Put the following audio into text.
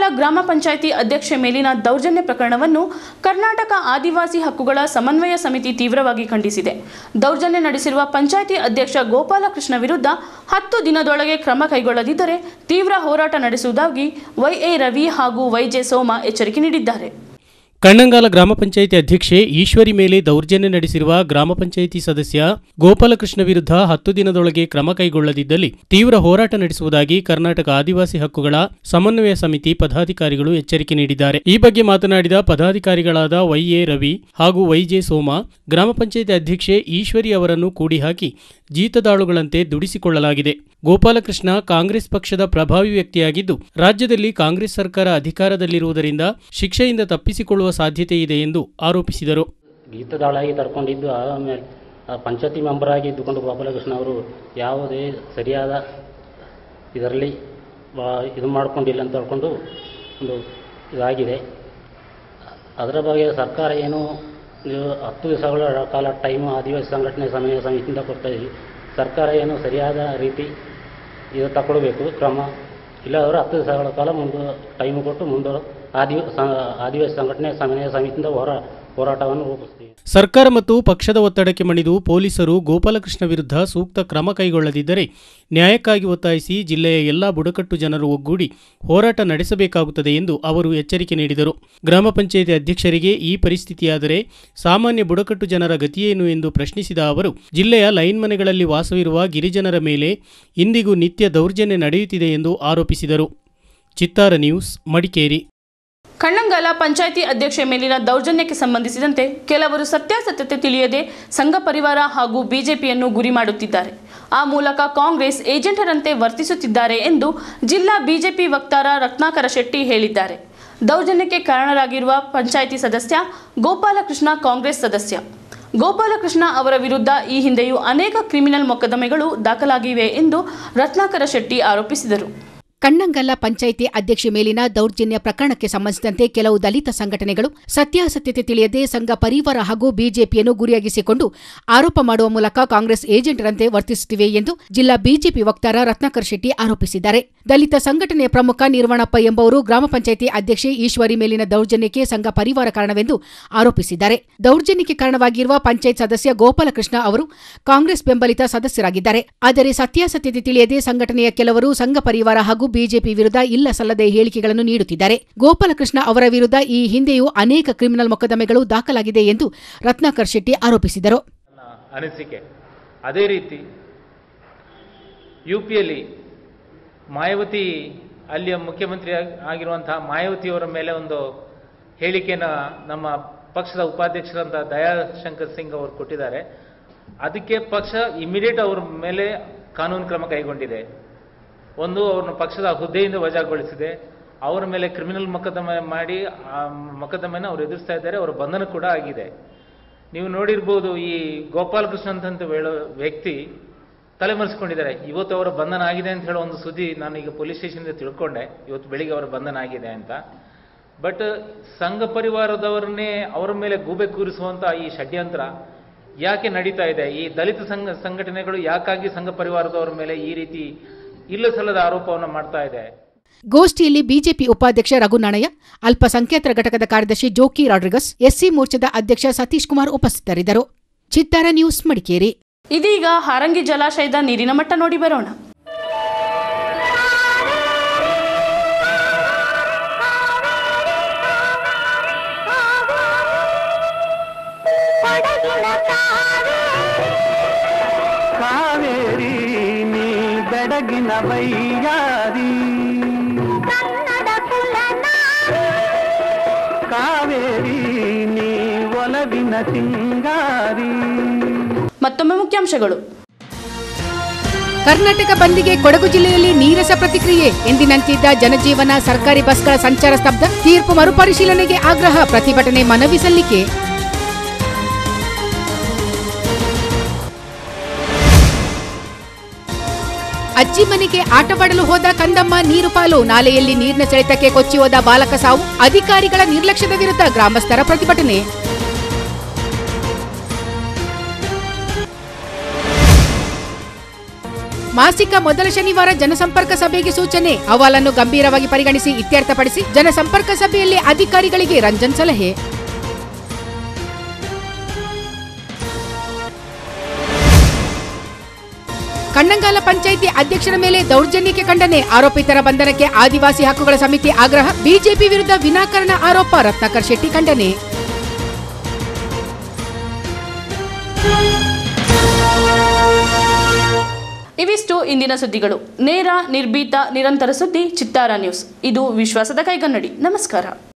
ಗ್ರಾಮ ಪಂಚಾಯಿತಿ ಅಧ್ಯಕ್ಷೆ ಮೇಲಿನ ದೌರ್ಜನ್ಯ ಪ್ರಕರಣವನ್ನು ಕರ್ನಾಟಕ ಆದಿವಾಸಿ ಹಕ್ಕುಗಳ ಸಮನ್ವಯ ಸಮಿತಿ ತೀವ್ರವಾಗಿ ಖಂಡಿಸಿದೆ ದೌರ್ಜನ್ಯ ನಡೆಸಿರುವ ಪಂಚಾಯಿತಿ ಅಧ್ಯಕ್ಷ ಗೋಪಾಲಕೃಷ್ಣ ವಿರುದ್ಧ ಹತ್ತು ದಿನದೊಳಗೆ ಕ್ರಮ ಕೈಗೊಳ್ಳದಿದ್ದರೆ ತೀವ್ರ ಹೋರಾಟ ನಡೆಸುವುದಾಗಿ ವೈಎ ರವಿ ಹಾಗೂ ವೈಜೆ ಸೋಮ ಎಚ್ಚರಿಕೆ ನೀಡಿದ್ದಾರೆ ಕಣ್ಣಂಗಾಲ ಗ್ರಾಮ ಪಂಚಾಯಿತಿ ಅಧ್ಯಕ್ಷೆ ಈಶ್ವರಿ ಮೇಲೆ ದೌರ್ಜನ್ಯ ನಡೆಸಿರುವ ಗ್ರಾಮ ಪಂಚಾಯಿತಿ ಸದಸ್ಯ ಗೋಪಾಲಕೃಷ್ಣ ವಿರುದ್ಧ ಹತ್ತು ದಿನದೊಳಗೆ ಕ್ರಮ ಕೈಗೊಳ್ಳದಿದ್ದಲ್ಲಿ ತೀವ್ರ ಹೋರಾಟ ನಡೆಸುವುದಾಗಿ ಕರ್ನಾಟಕ ಆದಿವಾಸಿ ಹಕ್ಕುಗಳ ಸಮನ್ವಯ ಸಮಿತಿ ಪದಾಧಿಕಾರಿಗಳು ಎಚ್ಚರಿಕೆ ನೀಡಿದ್ದಾರೆ ಈ ಬಗ್ಗೆ ಮಾತನಾಡಿದ ಪದಾಧಿಕಾರಿಗಳಾದ ವೈಎ ರವಿ ಹಾಗೂ ವೈಜೆ ಸೋಮ ಗ್ರಾಮ ಪಂಚಾಯಿತಿ ಅಧ್ಯಕ್ಷೆ ಈಶ್ವರಿ ಅವರನ್ನು ಕೂಡಿ ಹಾಕಿ ಜೀತದಾಳುಗಳಂತೆ ದುಡಿಸಿಕೊಳ್ಳಲಾಗಿದೆ ಗೋಪಾಲಕೃಷ್ಣ ಕಾಂಗ್ರೆಸ್ ಪಕ್ಷದ ಪ್ರಭಾವಿ ವ್ಯಕ್ತಿಯಾಗಿದ್ದು ರಾಜ್ಯದಲ್ಲಿ ಕಾಂಗ್ರೆಸ್ ಸರ್ಕಾರ ಅಧಿಕಾರದಲ್ಲಿರುವುದರಿಂದ ಶಿಕ್ಷೆಯಿಂದ ತಪ್ಪಿಸಿಕೊಳ್ಳುವ ಸಾಧ್ಯತೆ ಇದೆ ಎಂದು ಆರೋಪಿಸಿದರು ಗೀತದಾಳಾಗಿ ತರ್ಕೊಂಡಿದ್ದು ಆಮೇಲೆ ಆ ಪಂಚಾಯತಿ ಮೆಂಬರ್ ಆಗಿ ಇದ್ದುಕೊಂಡು ಗೋಪಾಲಕೃಷ್ಣ ಅವರು ಯಾವುದೇ ಸರಿಯಾದ ಇದರಲ್ಲಿ ಬಾ- ಇದು ಮಾಡ್ಕೊಂಡಿಲ್ಲ ಅಂತ ಹೇಳ್ಕೊಂಡು ಒಂದು ಇದಾಗಿದೆ ಅದರ ಬಗ್ಗೆ ಸರ್ಕಾರ ಏನು ನೀವು ಹತ್ತು ದಿವಸಗಳ ಕಾಲ ಟೈಮು ಆದಿವಾಸಿ ಸಂಘಟನೆ ಸಮಯ ಸಮಿತಿಯಿಂದ ಕೊಡ್ತಾ ಇದ್ದೀವಿ ಸರ್ಕಾರ ಏನು ಸರಿಯಾದ ರೀತಿ ಇದು ತಗೊಳ್ಬೇಕು ಕ್ರಮ ಇಲ್ಲಾಂದ್ರೆ ಹತ್ತು ದಿವಸಗಳ ಕಾಲ ಮುಂದೆ ಟೈಮು ಕೊಟ್ಟು ಮುಂದೆ ಆದಿ ಸ- ಆದಿವಾಸಿ ಸಂಘಟನೆ ಸಮನ್ವಯ ಸಮಿತಿಯಿಂದ ಹೋರಾ ಹೋರಾಟವನ್ನು ರೂಪಿಸ್ತೀವಿ ಸರ್ಕಾರ ಮತ್ತು ಪಕ್ಷದ ಒತ್ತಡಕ್ಕೆ ಮಣಿದು ಪೊಲೀಸರು ಗೋಪಾಲಕೃಷ್ಣ ವಿರುದ್ಧ ಸೂಕ್ತ ಕ್ರಮ ಕೈಗೊಳ್ಳದಿದ್ದರೆ ನ್ಯಾಯಕ್ಕಾಗಿ ಒತ್ತಾಯಿಸಿ ಜಿಲ್ಲೆಯ ಎಲ್ಲಾ ಬುಡಕಟ್ಟು ಜನರು ಒಗ್ಗೂಡಿ ಹೋರಾಟ ನಡೆಸಬೇಕಾಗುತ್ತದೆ ಎಂದು ಅವರು ಎಚ್ಚರಿಕೆ ನೀಡಿದರು ಗ್ರಾಮ ಪಂಚಾಯಿತಿ ಅಧ್ಯಕ್ಷರಿಗೆ ಈ ಪರಿಸ್ಥಿತಿಯಾದರೆ ಸಾಮಾನ್ಯ ಬುಡಕಟ್ಟು ಜನರ ಗತಿಯೇನು ಎಂದು ಪ್ರಶ್ನಿಸಿದ ಅವರು ಜಿಲ್ಲೆಯ ಲೈನ್ ಮನೆಗಳಲ್ಲಿ ವಾಸವಿರುವ ಗಿರಿಜನರ ಮೇಲೆ ಇಂದಿಗೂ ನಿತ್ಯ ದೌರ್ಜನ್ಯ ನಡೆಯುತ್ತಿದೆ ಎಂದು ಆರೋಪಿಸಿದರು ಚಿತ್ತಾರ ನ್ಯೂಸ್ ಮಡಿಕೇರಿ ಕಣ್ಣಂಗಾಲ ಪಂಚಾಯಿತಿ ಅಧ್ಯಕ್ಷೆ ಮೇಲಿನ ದೌರ್ಜನ್ಯಕ್ಕೆ ಸಂಬಂಧಿಸಿದಂತೆ ಕೆಲವರು ಸತ್ಯಾಸತ್ಯತೆ ತಿಳಿಯದೆ ಸಂಘ ಪರಿವಾರ ಹಾಗೂ ಬಿಜೆಪಿಯನ್ನು ಗುರಿ ಮಾಡುತ್ತಿದ್ದಾರೆ ಆ ಮೂಲಕ ಕಾಂಗ್ರೆಸ್ ಏಜೆಂಟರಂತೆ ವರ್ತಿಸುತ್ತಿದ್ದಾರೆ ಎಂದು ಜಿಲ್ಲಾ ಬಿಜೆಪಿ ವಕ್ತಾರ ರತ್ನಾಕರ ಶೆಟ್ಟಿ ಹೇಳಿದ್ದಾರೆ ದೌರ್ಜನ್ಯಕ್ಕೆ ಕಾರಣರಾಗಿರುವ ಪಂಚಾಯಿತಿ ಸದಸ್ಯ ಗೋಪಾಲಕೃಷ್ಣ ಕಾಂಗ್ರೆಸ್ ಸದಸ್ಯ ಗೋಪಾಲಕೃಷ್ಣ ಅವರ ವಿರುದ್ಧ ಈ ಹಿಂದೆಯೂ ಅನೇಕ ಕ್ರಿಮಿನಲ್ ಮೊಕದ್ದಮೆಗಳು ದಾಖಲಾಗಿವೆ ಎಂದು ರತ್ನಾಕರ ಶೆಟ್ಟಿ ಆರೋಪಿಸಿದರು ಕಣ್ಣಂಗಲ್ಲ ಪಂಚಾಯಿತಿ ಅಧ್ಯಕ್ಷೆ ಮೇಲಿನ ದೌರ್ಜನ್ಯ ಪ್ರಕರಣಕ್ಕೆ ಸಂಬಂಧಿಸಿದಂತೆ ಕೆಲವು ದಲಿತ ಸಂಘಟನೆಗಳು ಸತ್ಯಾಸತ್ಯತೆ ತಿಳಿಯದೆ ಸಂಘ ಪರಿವಾರ ಹಾಗೂ ಬಿಜೆಪಿಯನ್ನು ಗುರಿಯಾಗಿಸಿಕೊಂಡು ಆರೋಪ ಮಾಡುವ ಮೂಲಕ ಕಾಂಗ್ರೆಸ್ ಏಜೆಂಟರಂತೆ ವರ್ತಿಸುತ್ತಿವೆ ಎಂದು ಜಿಲ್ಲಾ ಬಿಜೆಪಿ ವಕ್ತಾರ ರತ್ನಾಕರ್ ಶೆಟ್ಟಿ ಆರೋಪಿಸಿದ್ದಾರೆ ದಲಿತ ಸಂಘಟನೆಯ ಪ್ರಮುಖ ನಿರ್ವಣಪ್ಪ ಎಂಬುವರು ಗ್ರಾಮ ಪಂಚಾಯಿತಿ ಅಧ್ಯಕ್ಷೆ ಈಶ್ವರಿ ಮೇಲಿನ ದೌರ್ಜನ್ಯಕ್ಕೆ ಸಂಘ ಪರಿವಾರ ಕಾರಣವೆಂದು ಆರೋಪಿಸಿದ್ದಾರೆ ದೌರ್ಜನ್ಯಕ್ಕೆ ಕಾರಣವಾಗಿರುವ ಪಂಚಾಯತ್ ಸದಸ್ಯ ಗೋಪಾಲಕೃಷ್ಣ ಅವರು ಕಾಂಗ್ರೆಸ್ ಬೆಂಬಲಿತ ಸದಸ್ಯರಾಗಿದ್ದಾರೆ ಆದರೆ ಸತ್ಯಾಸತ್ಯತೆ ತಿಳಿಯದೆ ಸಂಘಟನೆಯ ಕೆಲವರು ಸಂಘ ಪರಿವಾರ ಹಾಗೂ ಬಿಜೆಪಿ ವಿರುದ್ಧ ಇಲ್ಲ ಸಲ್ಲದೆ ಹೇಳಿಕೆಗಳನ್ನು ನೀಡುತ್ತಿದ್ದಾರೆ ಗೋಪಾಲಕೃಷ್ಣ ಅವರ ವಿರುದ್ಧ ಈ ಹಿಂದೆಯೂ ಅನೇಕ ಕ್ರಿಮಿನಲ್ ಮೊಕದ್ದಮೆಗಳು ದಾಖಲಾಗಿದೆ ಎಂದು ರತ್ನಾಕರ್ ಶೆಟ್ಟಿ ಆರೋಪಿಸಿದರು ನನ್ನ ಅನಿಸಿಕೆ ಅದೇ ರೀತಿ ಯು ಪಿಯಲ್ಲಿ ಮಾಯಾವತಿ ಅಲ್ಲಿಯ ಮುಖ್ಯಮಂತ್ರಿ ಆಗ್- ಆಗಿರುವಂತಹ ಮಾಯಾವತಿಯವರ ಮೇಲೆ ಒಂದು ಹೇಳಿಕೆನ ನಮ್ಮ ಪಕ್ಷದ ಉಪಾಧ್ಯಕ್ಷರಂತ ದಯಾಶಂಕರ್ ಸಿಂಗ್ ಅವರು ಕೊಟ್ಟಿದ್ದಾರೆ ಅದಕ್ಕೆ ಪಕ್ಷ ಇಮಿಡಿಯೇಟ್ ಅವ್ರ ಮೇಲೆ ಕಾನೂನು ಕ್ರಮ ಕೈಗೊಂಡಿದೆ ಒಂದು ಅವ್ರನ್ನ ಪಕ್ಷದ ಹುದ್ದೆಯಿಂದ ವಜಾಗೊಳಿಸಿದೆ ಅವರ ಮೇಲೆ ಕ್ರಿಮಿನಲ್ ಮೊಕದ್ದಮೆ ಮಾಡಿ ಆ ಮೊಕದ್ದಮೆನ ಅವರು ಎದುರಿಸ್ತಾ ಇದ್ದಾರೆ ಅವರ ಬಂಧನ ಕೂಡ ಆಗಿದೆ ನೀವು ನೋಡಿರ್ಬೋದು ಈ ಗೋಪಾಲಕೃಷ್ಣ ಅಂತ ಹೇಳೋ ವ್ಯಕ್ತಿ ತಲೆಮರೆಸ್ಕೊಂಡಿದ್ದಾರೆ ಇವತ್ತು ಅವರ ಬಂಧನ ಆಗಿದೆ ಅಂತ ಹೇಳೋ ಒಂದು ಸುದ್ದಿ ನಾನು ಈಗ ಪೊಲೀಸ್ ಸ್ಟೇಷನ್ಗೆ ತಿಳ್ಕೊಂಡೆ ಇವತ್ತು ಬೆಳಿಗ್ಗೆ ಅವರ ಬಂಧನ ಆಗಿದೆ ಅಂತ ಬಟ್ ಸಂಘ ಪರಿವಾರದವರನ್ನೇ ಅವರ ಮೇಲೆ ಗೂಬೆ ಕೂರಿಸುವಂತ ಈ ಷಡ್ಯಂತ್ರ ಯಾಕೆ ನಡೀತಾ ಇದೆ ಈ ದಲಿತ ಸಂಘ ಸಂಘಟನೆಗಳು ಯಾಕಾಗಿ ಸಂಘ ಪರಿವಾರದವರ ಮೇಲೆ ಈ ರೀತಿ ಇಲ್ಲ ಸಲ್ಲದ ಆರೋಪವನ್ನು ಮಾಡ್ತಾ ಇದೆ ಗೋಷ್ಠಿಯಲ್ಲಿ ಬಿಜೆಪಿ ಉಪಾಧ್ಯಕ್ಷ ರಘುನಾಣಯ್ಯ ಅಲ್ಪಸಂಖ್ಯಾತರ ಘಟಕದ ಕಾರ್ಯದರ್ಶಿ ಜೋಕಿ ರಾಡ್ರಿಗಸ್ ಎಸ್ಸಿ ಮೋರ್ಚಾದ ಅಧ್ಯಕ್ಷ ಸತೀಶ್ ಕುಮಾರ್ ಉಪಸ್ಥಿತರಿದ್ದರು ಚಿತ್ತಾರ ನ್ಯೂಸ್ ಮಡಿಕೇರಿ ಇದೀಗ ಹಾರಂಗಿ ಜಲಾಶಯದ ನೀರಿನ ಮಟ್ಟ ನೋಡಿ ಬರೋಣ ಕಾವೇರಿ ನೀ ಬೆಡಗಿನ ಬೈಯಾರಿ ಕಾವೇರಿ ನೀ ಒಲವಿನ ಸಿಂಗಾರಿ ಮತ್ತೊಮ್ಮೆ ಮುಖ್ಯಾಂಶಗಳು ಕರ್ನಾಟಕ ಬಂದ್ಗೆ ಕೊಡಗು ಜಿಲ್ಲೆಯಲ್ಲಿ ನೀರಸ ಪ್ರತಿಕ್ರಿಯೆ ಎಂದಿನಂತಿದ್ದ ಜನಜೀವನ ಸರ್ಕಾರಿ ಬಸ್ಗಳ ಸಂಚಾರ ಸ್ತಬ್ಧ ತೀರ್ಪು ಮರುಪರಿಶೀಲನೆಗೆ ಆಗ್ರಹ ಪ್ರತಿಭಟನೆ ಮನವಿ ಸಲ್ಲಿಕೆ ಅಜ್ಜಿ ಮನೆಗೆ ಆಟವಾಡಲು ಹೋದ ಕಂದಮ್ಮ ನೀರು ಪಾಲು ನಾಲೆಯಲ್ಲಿ ನೀರಿನ ಸೆಳೆತಕ್ಕೆ ಕೊಚ್ಚಿ ಹೋದ ಬಾಲಕ ಸಾವು ಅಧಿಕಾರಿಗಳ ನಿರ್ಲಕ್ಷ್ಯದ ವಿರುದ್ಧ ಗ್ರಾಮಸ್ಥರ ಪ್ರತಿಭಟನೆ ಮಾಸಿಕ ಮೊದಲ ಶನಿವಾರ ಜನಸಂಪರ್ಕ ಸಭೆಗೆ ಸೂಚನೆ ಅಹವಾಲನ್ನು ಗಂಭೀರವಾಗಿ ಪರಿಗಣಿಸಿ ಇತ್ಯರ್ಥಪಡಿಸಿ ಜನಸಂಪರ್ಕ ಸಭೆಯಲ್ಲಿ ಅಧಿಕಾರಿಗಳಿಗೆ ರಂಜನ್ ಸಲಹೆ ಕಣ್ಣಂಗಾಲ ಪಂಚಾಯಿತಿ ಅಧ್ಯಕ್ಷರ ಮೇಲೆ ದೌರ್ಜನ್ಯಕ್ಕೆ ಖಂಡನೆ ಆರೋಪಿತರ ಬಂಧನಕ್ಕೆ ಆದಿವಾಸಿ ಹಕ್ಕುಗಳ ಸಮಿತಿ ಆಗ್ರಹ ಬಿಜೆಪಿ ವಿರುದ್ಧ ವಿನಾಕಾರಣ ಆರೋಪ ರತ್ನಾಕರ್ ಶೆಟ್ಟಿ ಖಂಡನೆ ಇವಿಷ್ಟು ಇಂದಿನ ಸುದ್ದಿಗಳು ನೇರ ನಿರ್ಭೀತ ನಿರಂತರ ಸುದ್ದಿ ಚಿತ್ತಾರ ನ್ಯೂಸ್ ಇದು ವಿಶ್ವಾಸದ ಕೈಗನ್ನಡಿ ನಮಸ್ಕಾರ